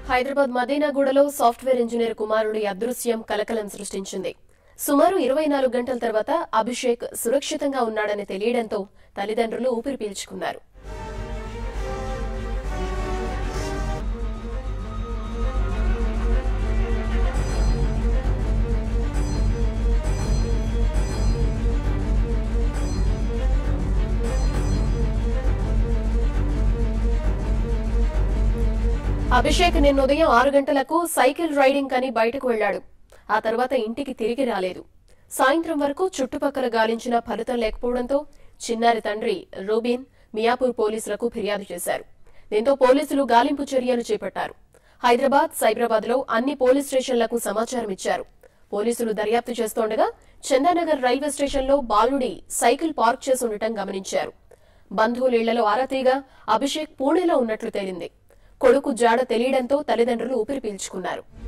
Hyderabad మదీనాగూడలో software engineer కుమారుడి అదృశ్యం కలకలం సృష్టించింది సుమారు ఇరవై నాలుగు గంటల తర్వాత అభిషేక్ సురక్షితంగా ఉన్నాడని తెలియడంతో తల్లిదండ్రులు ఊపిరి పీల్చుకున్నారు అభిషేక్ నిన్న ఉదయం ఆరు గంటలకు సైకిల్ రైడింగ్ కని బయటకు వెళ్లాడు ఆ తర్వాత ఇంటికి తిరిగి రాలేదు సాయంత్రం వరకు చుట్టుపక్కల గాలించిన ఫలితం లేకపోవడంతో చిన్నారి తండ్రి రూబిన్ మియాపూర్ పోలీసులకు ఫిర్యాదు చేశారు దీంతో పోలీసులు గాలింపు చర్యలు చేపట్టారు హైదరాబాద్ సైబరాబాద్ లో అన్ని పోలీస్ స్టేషన్లకు సమాచారం ఇచ్చారు పోలీసులు దర్యాప్తు చేస్తోండగా చందానగర్ రైల్వే స్టేషన్లో బాలుడి సైకిల్ పార్క్ చేసి ఉండటం గమనించారు బంధువుల ఇళ్లలో ఆరాతీగా అభిషేక్ పూణేలో ఉన్నట్లు తేలింది కొడుకు జాడ తెలియడంతో తల్లిదండ్రులు ఊపిరి పీల్చుకున్నారు